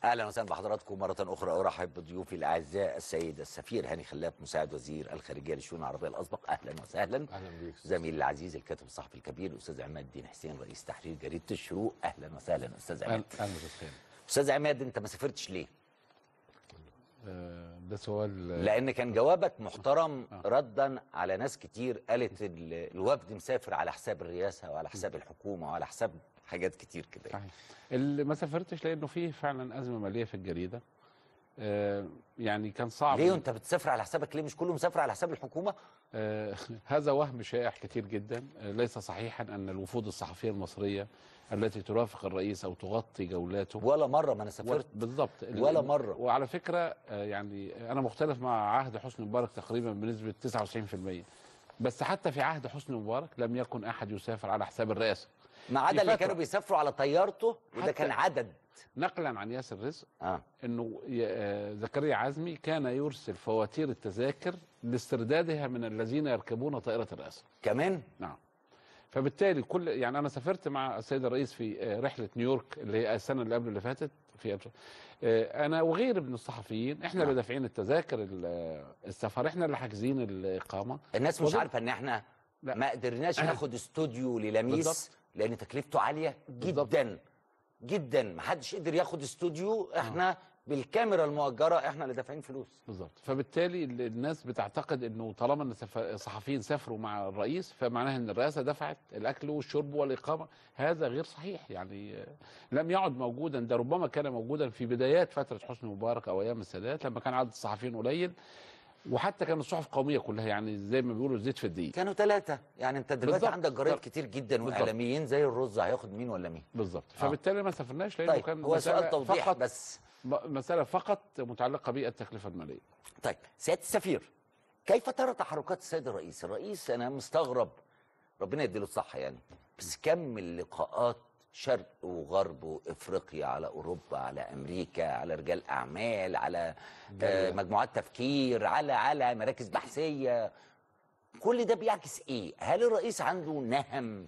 اهلا وسهلا بحضراتكم مره اخرى ارحب بضيوفي الاعزاء السيد السفير هاني خلاف مساعد وزير الخارجيه للشؤون العربيه الاسبق اهلا وسهلا اهلا بيك زميلي العزيز الكاتب الصحفي الكبير الاستاذ عماد الدين حسين رئيس تحرير جريده الشروق اهلا وسهلا استاذ اهلا عماد اهلا بالخير استاذ عماد انت ما سافرتش ليه آه، ده سؤال لان كان جوابك محترم ردا على ناس كتير قالت ال- الوفد مسافر على حساب الرئاسه وعلى حساب الحكومه وعلى حساب حاجات كتير كده صحيح اللي ما سافرتش لانه فيه فعلا ازمه ماليه في الجريده آه، يعني كان صعب ليه انت بتسافر على حسابك ليه مش كله مسافر على حساب الحكومه آه، هذا وهم شائع كتير جدا آه، ليس صحيحا ان الوفود الصحفيه المصريه التي ترافق الرئيس او تغطي جولاته ولا مره ما انا سافرت بالضبط ال- ولا مرة. وعلى فكره آه، يعني انا مختلف مع عهد حسني مبارك تقريبا بنسبه 99% بس حتى في عهد حسني مبارك لم يكن احد يسافر على حساب الرئاسه ما عدا في اللي فترة. كانوا بيسافروا على طيارته وده حتى- كان عدد نقلا عن ياسر رزق اه انه ي- آه، زكريا عزمي كان يرسل فواتير التذاكر لاستردادها من الذين يركبون طائره الرئاسه كمان نعم فبالتالي كل يعني انا سافرت مع السيد الرئيس في آه، رحله نيويورك اللي هي السنه اللي قبل اللي فاتت في أبش- آه، انا وغير من الصحفيين احنا اللي نعم. دافعين التذاكر ال- آه، السفر احنا اللي حاجزين الاقامه الناس مش وضد- عارفه ان احنا لا. ما قدرناش ناخد استوديو للميس بالضبط. لان تكلفته عاليه بالضبط. جدا جدا ما حدش قدر ياخد استوديو احنا بالكاميرا المؤجره احنا اللي دافعين فلوس بالظبط فبالتالي ال- الناس بتعتقد انه طالما ان السف- الصحفيين سافروا مع الرئيس فمعناها ان الرئاسه دفعت الاكل والشرب والاقامه هذا غير صحيح يعني آه، لم يعد موجودا ده ربما كان موجودا في بدايات فتره حسني مبارك او ايام السادات لما كان عدد الصحفيين قليل وحتى كان الصحف قوميه كلها يعني زي ما بيقولوا الزيت في الدقيق كانوا ثلاثه يعني انت دلوقتي بالضبط. عندك جرايد بالضبط. كتير جدا بالضبط. واعلاميين زي الرز هياخد مين ولا مين بالظبط آه. فبالتالي ما سافرناش لانه طيب كان هو مسألة سؤال توضيح فقط بس م- مساله فقط متعلقه بالتكلفه الماليه طيب سياده السفير كيف ترى تحركات السيد الرئيس؟ الرئيس انا مستغرب ربنا يديله الصحه يعني بس كم اللقاءات شرق وغرب وافريقيا على اوروبا على امريكا على رجال اعمال على آه مجموعات تفكير على على مراكز بحثيه كل ده بيعكس ايه؟ هل الرئيس عنده نهم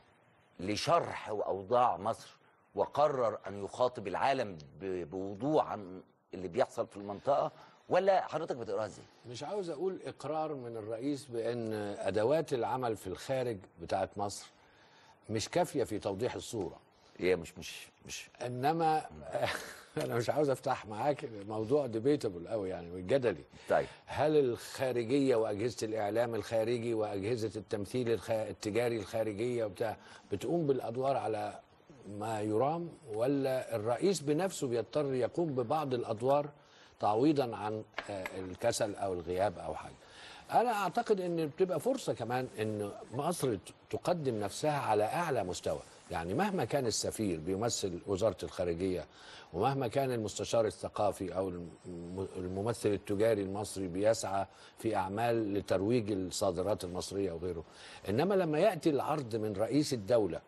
لشرح واوضاع مصر وقرر ان يخاطب العالم ب- بوضوح عن اللي بيحصل في المنطقه ولا حضرتك بتقراها ازاي؟ مش عاوز اقول اقرار من الرئيس بان ادوات العمل في الخارج بتاعت مصر مش كافيه في توضيح الصوره هي مش مش مش انما انا مش عاوز افتح معاك موضوع ديبيتبل قوي يعني جدلي طيب هل الخارجيه واجهزه الاعلام الخارجي واجهزه التمثيل الخ... التجاري الخارجيه وبتاع بتقوم بالادوار على ما يرام ولا الرئيس بنفسه بيضطر يقوم ببعض الادوار تعويضا عن آه، الكسل او الغياب او حاجه انا اعتقد ان بتبقى فرصه كمان ان مصر ت- تقدم نفسها على اعلى مستوى يعني مهما كان السفير بيمثل وزاره الخارجيه ومهما كان المستشار الثقافي او الم- الممثل التجاري المصري بيسعى في اعمال لترويج الصادرات المصريه وغيره انما لما ياتي العرض من رئيس الدوله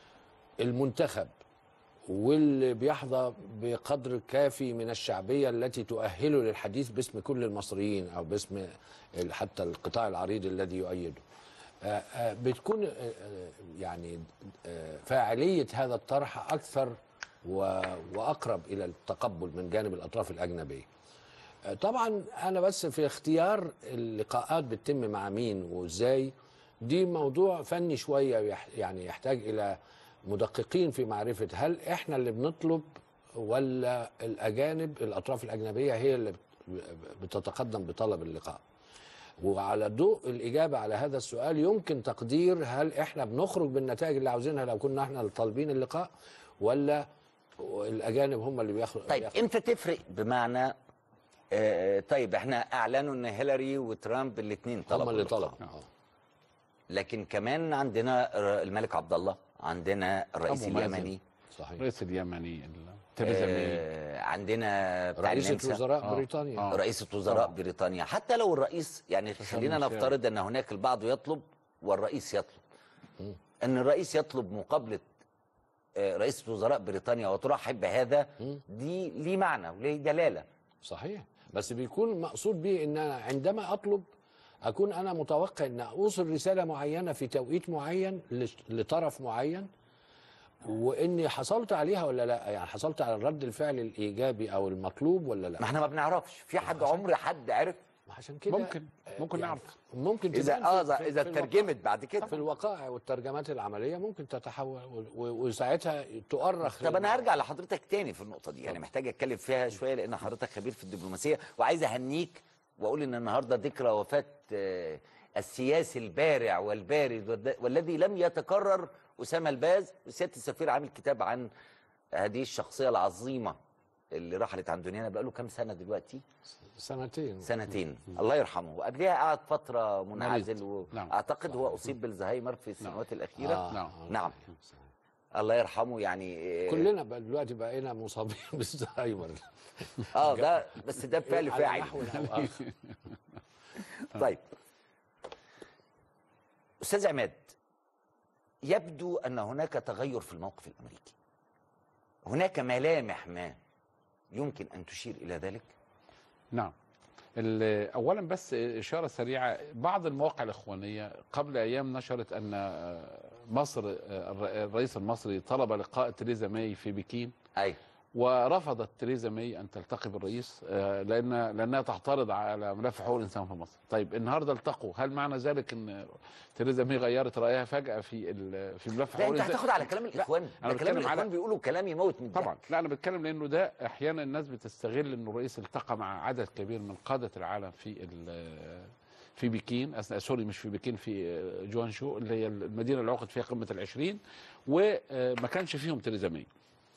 المنتخب واللي بيحظى بقدر كافي من الشعبية التي تؤهله للحديث باسم كل المصريين أو باسم ال- حتى القطاع العريض الذي يؤيده آه، آه، بتكون آه، آه، يعني آه، فاعلية هذا الطرح أكثر و- وأقرب إلى التقبل من جانب الأطراف الأجنبية آه، طبعا أنا بس في اختيار اللقاءات بتتم مع مين وإزاي دي موضوع فني شوية يح- يعني يحتاج إلى مدققين في معرفة هل إحنا اللي بنطلب ولا الأجانب الأطراف الأجنبية هي اللي بت- بتتقدم بطلب اللقاء وعلى ضوء الإجابة على هذا السؤال يمكن تقدير هل إحنا بنخرج بالنتائج اللي عاوزينها لو كنا إحنا اللي طالبين اللقاء ولا الأجانب هم اللي بياخدوا طيب امتى تفرق بمعنى آه طيب احنا اعلنوا ان هيلاري وترامب الاثنين طلبوا هم اللي اللقاء. طلبوا آه. لكن كمان عندنا ر- الملك عبد الله عندنا الرئيس أبو مازن. اليمني صحيح الرئيس اليمني ال- تريزا ماي آه عندنا بتاع رئيسة النمسا. وزراء آه. بريطانيا آه. رئيسة وزراء آه. بريطانيا حتى لو الرئيس يعني خلينا ميشيل. نفترض ان هناك البعض يطلب والرئيس يطلب ان الرئيس يطلب مقابله آه، رئيسة وزراء بريطانيا وترحب بهذا دي ليه معنى وليه دلاله صحيح بس بيكون مقصود به ان أنا عندما اطلب اكون انا متوقع ان اوصل رساله معينه في توقيت معين لش- لطرف معين واني حصلت عليها ولا لا يعني حصلت على الرد الفعل الايجابي او المطلوب ولا لا ما احنا ما بنعرفش في حد عمر حد عرف عشان كده ممكن ممكن يعني نعرف ممكن اذا تبان اه في- في- اذا في الواقع. اترجمت بعد كده في الوقائع والترجمات العمليه ممكن تتحول و- و- وساعتها تؤرخ طب انا هرجع لحضرتك تاني في النقطه دي يعني محتاج اتكلم فيها شويه لان حضرتك خبير في الدبلوماسيه وعايز اهنيك واقول ان النهارده ذكرى وفاه آه، السياسي البارع والبارد والد- والذي لم يتكرر اسامه الباز وسياده السفير عامل كتاب عن هذه الشخصيه العظيمه اللي رحلت عن دنيانا بقاله كام سنه دلوقتي سنتين سنتين الله يرحمه وقبلها قعد فتره منعزل مريض. نعم. واعتقد هو اصيب بالزهايمر في السنوات الاخيره آه، نعم. آه، نعم. الله يرحمه يعني آه، كلنا بقى دلوقتي بقينا مصابين بالزهايمر اه ده بس ده بفعل على فاعل نحو أو آخر. طيب استاذ عماد يبدو ان هناك تغير في الموقف الامريكي هناك ملامح ما يمكن ان تشير الى ذلك نعم ال- اولا بس اشاره سريعه بعض المواقع الاخوانيه قبل ايام نشرت ان مصر الرئيس المصري طلب لقاء تريزا ماي في بكين ايوه ورفضت تريزا ماي ان تلتقي بالرئيس آه، لان لانها تعترض على ملف حقوق الانسان في مصر. طيب النهارده التقوا هل معنى ذلك ان تريزا ماي غيرت رايها فجاه في ال- في ملف لا حقوق انت الانسان؟ هتاخد على كلام الاخوان أنا ده كلام بتكلم على- الاخوان بيقولوا كلام يموت من طبعا الضحك. لا انا بتكلم لانه ده احيانا الناس بتستغل انه الرئيس التقى مع عدد كبير من قاده العالم في ال- في بكين أثناء سوري مش في بكين في جوانشو اللي هي المدينه اللي عقد فيها قمه العشرين وما كانش فيهم تريزا ماي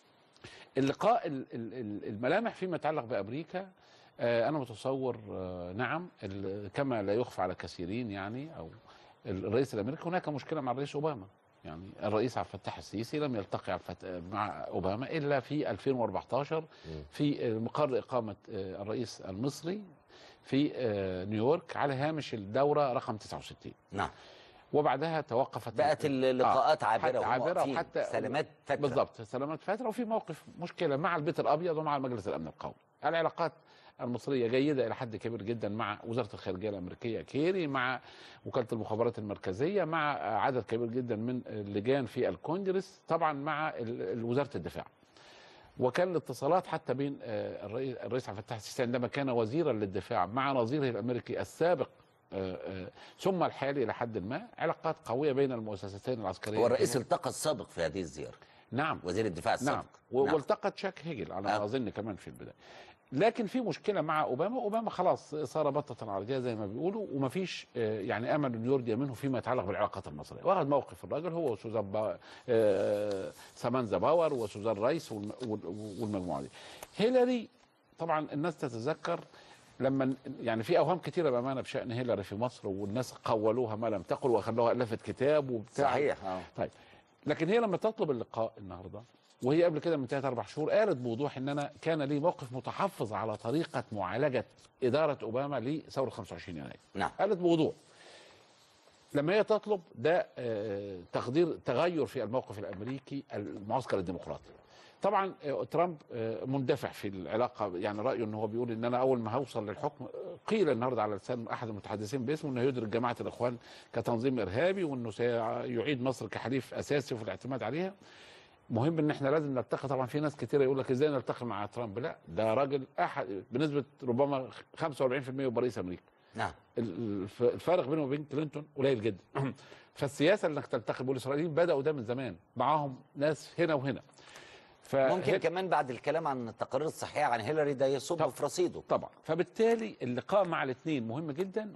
اللقاء ال- ال- ال- الملامح فيما يتعلق بامريكا آه، انا متصور آه، نعم ال- كما لا يخفى على كثيرين يعني او الرئيس الامريكي هناك مشكله مع الرئيس اوباما يعني الرئيس عبد الفتاح السيسي لم يلتقي عبد الفت- مع اوباما الا في 2014 في مقر اقامه آه، الرئيس المصري في آه، نيويورك على هامش الدوره رقم 69 نعم وبعدها توقفت بقت اللقاءات آه، عابره حتى وهم عابره واقفين. وحتى سلامات فتره بالضبط سلامات فتره وفي موقف مشكله مع البيت الابيض ومع مجلس الامن القومي العلاقات المصريه جيده الى حد كبير جدا مع وزاره الخارجيه الامريكيه كيري مع وكاله المخابرات المركزيه مع عدد كبير جدا من اللجان في الكونجرس طبعا مع ال- ال- وزاره الدفاع وكان الاتصالات حتى بين آه، الرئيس الرئيس عبد الفتاح السيسي عندما كان وزيرا للدفاع مع نظيره الامريكي السابق آه، آه، ثم الحالي الى حد ما علاقات قويه بين المؤسستين العسكريه هو الرئيس التقى السابق في هذه الزياره نعم وزير الدفاع السابق نعم و- والتقى تشاك هيجل على ما آه. اظن كمان في البدايه لكن في مشكله مع اوباما اوباما خلاص صار بطه عرضيه زي ما بيقولوا ومفيش آه، يعني امل انه يرجى منه فيما يتعلق بالعلاقات المصريه واخذ موقف الراجل هو وسوزان با... آه، سامانزا باور وسوزان رايس والم... وال- والمجموعه دي هيلاري طبعا الناس تتذكر لما يعني في اوهام كثيره بامانه بشان هيلاري في مصر والناس قولوها ما لم تقل وخلوها الفت كتاب وبتاع صحيح اه طيب لكن هي لما تطلب اللقاء النهارده وهي قبل كده من ثلاث اربع شهور قالت بوضوح ان انا كان لي موقف متحفظ على طريقه معالجه اداره اوباما لثوره 25 يناير نعم قالت بوضوح لما هي تطلب ده آه، تقدير تغير في الموقف الامريكي المعسكر الديمقراطي طبعا آه، ترامب آه، مندفع في العلاقه يعني رايه ان هو بيقول ان انا اول ما هوصل للحكم آه، قيل النهارده على لسان احد المتحدثين باسمه انه يدرك جماعه الاخوان كتنظيم ارهابي وانه سيعيد مصر كحليف اساسي في الاعتماد عليها مهم ان احنا لازم نلتقي طبعا في ناس كتير يقول لك ازاي نلتقي مع ترامب لا ده راجل احد بنسبه ربما 45% يبقى رئيس امريكا نعم الف- الفارق بينه وبين كلينتون قليل جدا فالسياسه انك تلتقي بالاسرائيليين بداوا ده من زمان معاهم ناس هنا وهنا ف ممكن كمان بعد الكلام عن التقارير الصحيحه عن هيلاري ده يصب طب. في رصيده طبعا فبالتالي اللقاء مع الاثنين مهم جدا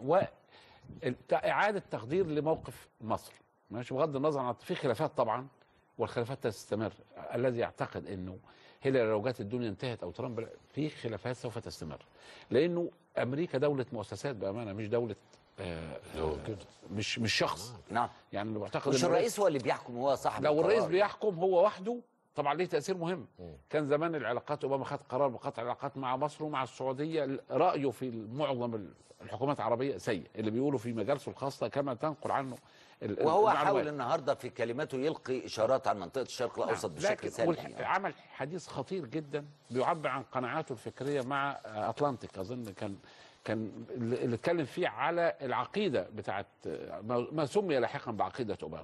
واعاده تقدير لموقف مصر ماشي بغض النظر عن في خلافات طبعا والخلافات تستمر الذي يعتقد انه هيلاري لو جت الدنيا انتهت او ترامب لا، في خلافات سوف تستمر لانه امريكا دوله مؤسسات بامانه مش دوله آه هو كده. مش مش شخص نعم يعني اللي بعتقد مش إن الرئيس هو اللي بيحكم هو صاحب لو الرئيس القرار. بيحكم هو وحده طبعا ليه تاثير مهم مم. كان زمان العلاقات اوباما خد قرار بقطع العلاقات مع مصر ومع السعوديه رايه في معظم الحكومات العربيه سيء اللي بيقولوا في مجالسه الخاصه كما تنقل عنه ال- وهو المعلومات. حاول النهارده في كلماته يلقي اشارات عن منطقه الشرق الاوسط نعم. بشكل لكن سلبي والح- يعني. عمل حديث خطير جدا بيعبر عن قناعاته الفكريه مع اطلانتيك اظن كان كان اللي اللي اتكلم فيه على العقيده بتاعت ما ما سمي لاحقا بعقيده اوباما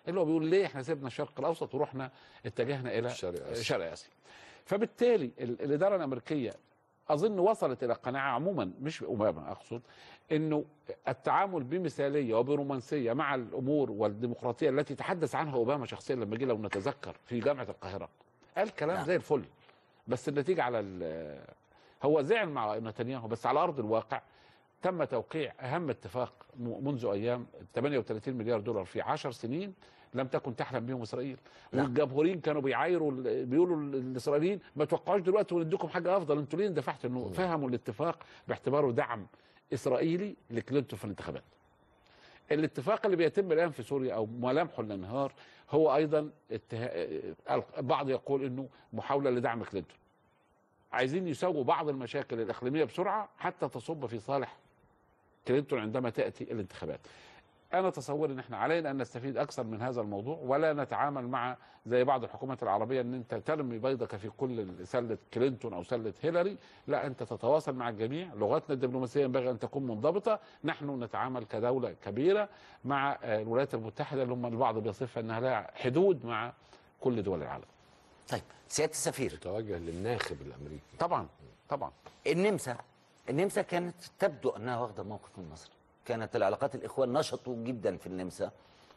اللي هو بيقول ليه احنا سيبنا الشرق الاوسط ورحنا اتجهنا الى شرق آسيا. شرق اسيا فبالتالي ال- الاداره الامريكيه اظن وصلت الى قناعه عموما مش اوباما اقصد انه التعامل بمثاليه وبرومانسيه مع الامور والديمقراطيه التي تحدث عنها اوباما شخصيا لما جه لو نتذكر في جامعه القاهره قال كلام نعم. زي الفل بس النتيجه على ال- هو زعل مع نتنياهو بس على ارض الواقع تم توقيع اهم اتفاق م- منذ ايام 38 مليار دولار في 10 سنين لم تكن تحلم بهم اسرائيل نعم. والجمهوريين كانوا بيعايروا ال- بيقولوا الاسرائيليين ما توقعوش دلوقتي ونديكم حاجه افضل انتوا ليه دفعتوا انه فهموا الاتفاق باعتباره دعم اسرائيلي لكلينتون في الانتخابات الاتفاق اللي بيتم الان في سوريا او ملامحه الانهار هو ايضا اتها... البعض يقول انه محاوله لدعم كلينتون عايزين يسووا بعض المشاكل الاقليميه بسرعه حتى تصب في صالح كلينتون عندما تاتي الانتخابات انا تصور ان احنا علينا ان نستفيد اكثر من هذا الموضوع ولا نتعامل مع زي بعض الحكومات العربيه ان انت ترمي بيضك في كل سله كلينتون او سله هيلاري لا انت تتواصل مع الجميع لغتنا الدبلوماسيه ينبغي ان تكون منضبطه نحن نتعامل كدوله كبيره مع آه، الولايات المتحده اللي هم البعض بيصفها انها لها حدود مع كل دول العالم طيب سياده السفير توجه للناخب الامريكي طبعا طبعا النمسا النمسا كانت تبدو انها واخده موقف من مصر كانت العلاقات الاخوان نشطوا جدا في النمسا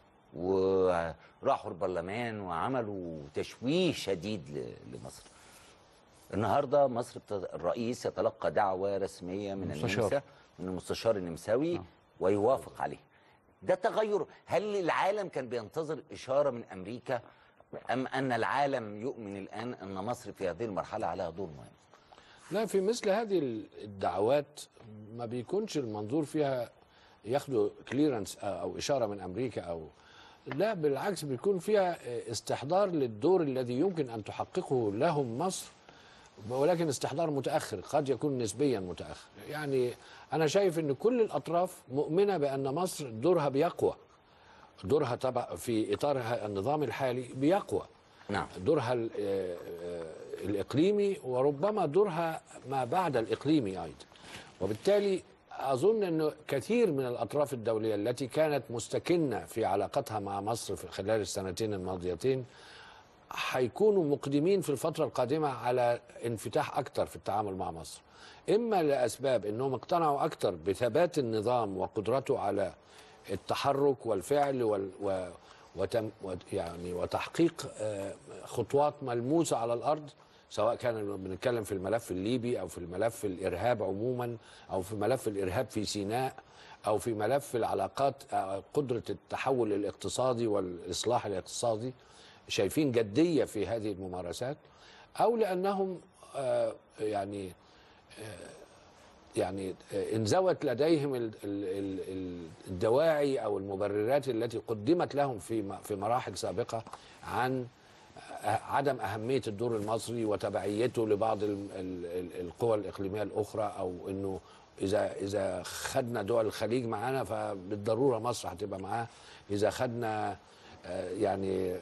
وراحوا البرلمان وعملوا تشويه شديد ل- لمصر النهارده مصر بت- الرئيس يتلقى دعوه رسميه من المستشار. النمسا من المستشار النمساوي آه. ويوافق عليه ده تغير هل العالم كان بينتظر اشاره من امريكا ام ان العالم يؤمن الان ان مصر في هذه المرحله عليها دور مهم لا في مثل هذه الدعوات ما بيكونش المنظور فيها ياخدوا كليرنس او اشاره من امريكا او لا بالعكس بيكون فيها استحضار للدور الذي يمكن ان تحققه لهم مصر ولكن استحضار متاخر قد يكون نسبيا متاخر يعني انا شايف ان كل الاطراف مؤمنه بان مصر دورها بيقوى دورها طبعا في اطار النظام الحالي بيقوى نعم دورها ال- آه، آه، الإقليمي وربما دورها ما بعد الإقليمي أيضا وبالتالي أظن أنه كثير من الأطراف الدولية التي كانت مستكنة في علاقتها مع مصر في خلال السنتين الماضيتين هيكونوا مقدمين في الفترة القادمة على انفتاح أكثر في التعامل مع مصر إما لأسباب أنهم اقتنعوا أكثر بثبات النظام وقدرته على التحرك والفعل وال و وتم و- يعني وتحقيق آه، خطوات ملموسة على الأرض سواء كان بنتكلم في الملف الليبي أو في الملف الإرهاب عموما أو في ملف الإرهاب في سيناء أو في ملف العلاقات آه، قدرة التحول الاقتصادي والإصلاح الاقتصادي شايفين جدية في هذه الممارسات أو لأنهم آه، يعني يعني انزوت لديهم ال- ال- ال- الدواعي او المبررات التي قدمت لهم في م- في مراحل سابقه عن أه- عدم اهميه الدور المصري وتبعيته لبعض ال- ال- ال- القوى الاقليميه الاخرى او انه اذا اذا خدنا دول الخليج معانا فبالضروره مصر هتبقى معاه اذا خدنا آه، يعني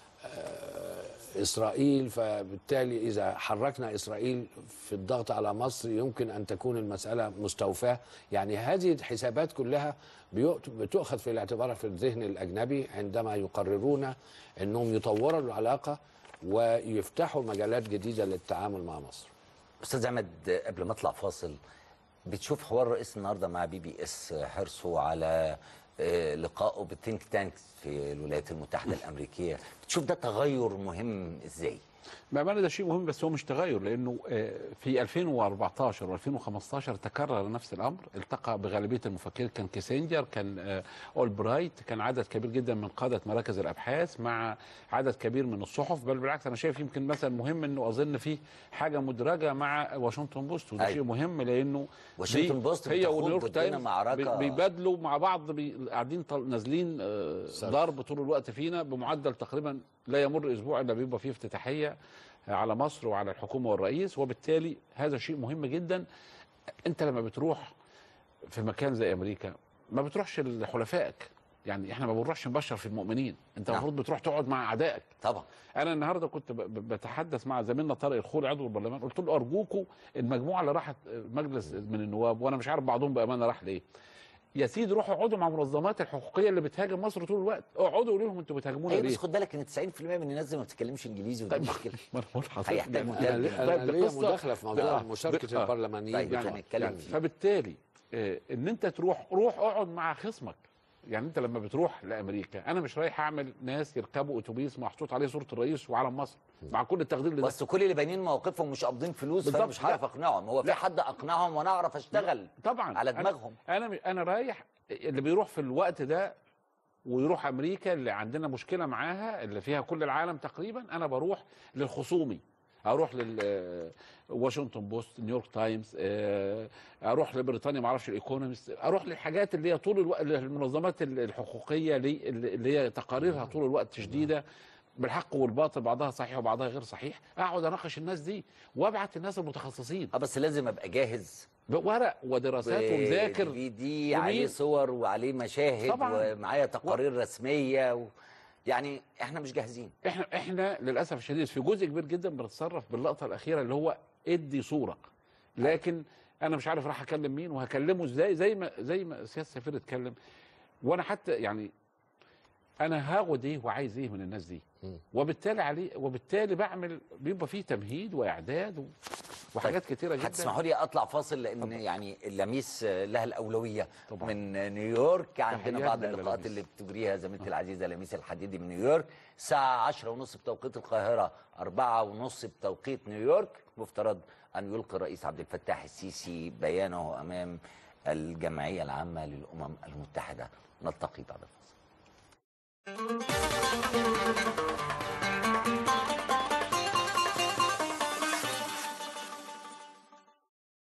اسرائيل فبالتالي اذا حركنا اسرائيل في الضغط على مصر يمكن ان تكون المساله مستوفاه يعني هذه الحسابات كلها بيؤت- بتؤخذ في الاعتبار في الذهن الاجنبي عندما يقررون انهم يطوروا العلاقه ويفتحوا مجالات جديده للتعامل مع مصر استاذ احمد قبل ما اطلع فاصل بتشوف حوار الرئيس النهارده مع بي بي اس حرصه على آه، لقائه بالثينك تانكس في الولايات المتحده الامريكيه بتشوف ده تغير مهم ازاي بأمانة ده شيء مهم بس هو مش تغير لأنه آه، في 2014 و2015 تكرر نفس الأمر التقى بغالبية المفكرين كان كيسنجر كان آه، أولبرايت كان عدد كبير جدا من قادة مراكز الأبحاث مع عدد كبير من الصحف بل بالعكس أنا شايف يمكن مثلا مهم أنه أظن فيه حاجة مدرجة مع واشنطن بوست وده أيوة. شيء مهم لأنه واشنطن دي بوست هي بتخوض ونيويورك ضدنا تايمز معركة. بي- بيبادلوا مع بعض بي- قاعدين طل- نازلين آه، صح. ضرب طول الوقت فينا بمعدل تقريبا لا يمر اسبوع الا بيبقى فيه افتتاحيه على مصر وعلى الحكومه والرئيس وبالتالي هذا شيء مهم جدا انت لما بتروح في مكان زي امريكا ما بتروحش لحلفائك يعني احنا ما بنروحش نبشر في المؤمنين انت نعم. المفروض بتروح تقعد مع اعدائك طبعا انا النهارده كنت ب- ب- بتحدث مع زميلنا طارق الخول عضو البرلمان قلت له ارجوكوا المجموعه اللي راحت مجلس من النواب وانا مش عارف بعضهم بامانه راح ليه يا سيدي روحوا اقعدوا مع منظمات الحقوقيه اللي بتهاجم مصر طول الوقت اقعدوا قولوا لهم انتوا بتهاجمونا ايوه ليه بس خد بالك ان 90% من الناس دي ما بتتكلمش انجليزي ودي طيب مشكله ما انا بقول لحضرتك هيحتاج ده- مترجم. انا طيب، أنا ده ليا قصة- مداخله في موضوع آه، مشاركه آه. البرلمانيين طيب، يعني هنتكلم يعني فيه. فبالتالي آه، ان انت تروح روح اقعد مع خصمك يعني انت لما بتروح لامريكا انا مش رايح اعمل ناس يركبوا اتوبيس محطوط عليه صوره الرئيس وعلم مصر مع كل التقدير لده بس كل اللي باينين مواقفهم مش قابضين فلوس فانا بالظبط. مش هعرف لا. اقنعهم هو في لا. حد اقنعهم وانا اعرف اشتغل طبعا على أنا- دماغهم. انا انا رايح اللي بيروح في الوقت ده ويروح امريكا اللي عندنا مشكله معاها اللي فيها كل العالم تقريبا انا بروح للخصومي اروح لل واشنطن بوست نيويورك تايمز آه، اروح لبريطانيا ما اعرفش الايكونومست اروح للحاجات اللي هي طول الوقت المنظمات الحقوقيه اللي اللي هي تقاريرها طول الوقت شديده بالحق والباطل بعضها صحيح وبعضها غير صحيح اقعد اناقش الناس دي وابعت الناس المتخصصين اه بس لازم ابقى جاهز بورق ودراسات ومذاكر دي, دي ومين- عليه صور وعليه مشاهد طبعاً. ومعايا تقارير رسميه و... يعني احنا مش جاهزين احنا احنا للاسف الشديد في جزء كبير جدا بنتصرف باللقطه الاخيره اللي هو ادي صوره لكن انا مش عارف راح اكلم مين وهكلمه ازاي زي ما زي ما سياده السفير اتكلم وانا حتى يعني انا هاخد ايه وعايز ايه من الناس دي مم. وبالتالي عليه وبالتالي بعمل بيبقى فيه تمهيد واعداد و- وحاجات كتيره جدا هتسمحوا لي اطلع فاصل لان يعني اللميس لها الاولويه طبعاً. من نيويورك عندنا تحياتنا بعض إلى اللقاءات لميس. اللي بتجريها زميلتي العزيزه لميس الحديدي من نيويورك الساعه 10 ونص بتوقيت القاهره 4 ونص بتوقيت نيويورك مفترض ان يلقي الرئيس عبد الفتاح السيسي بيانه امام الجمعيه العامه للامم المتحده نلتقي بعد الفاصل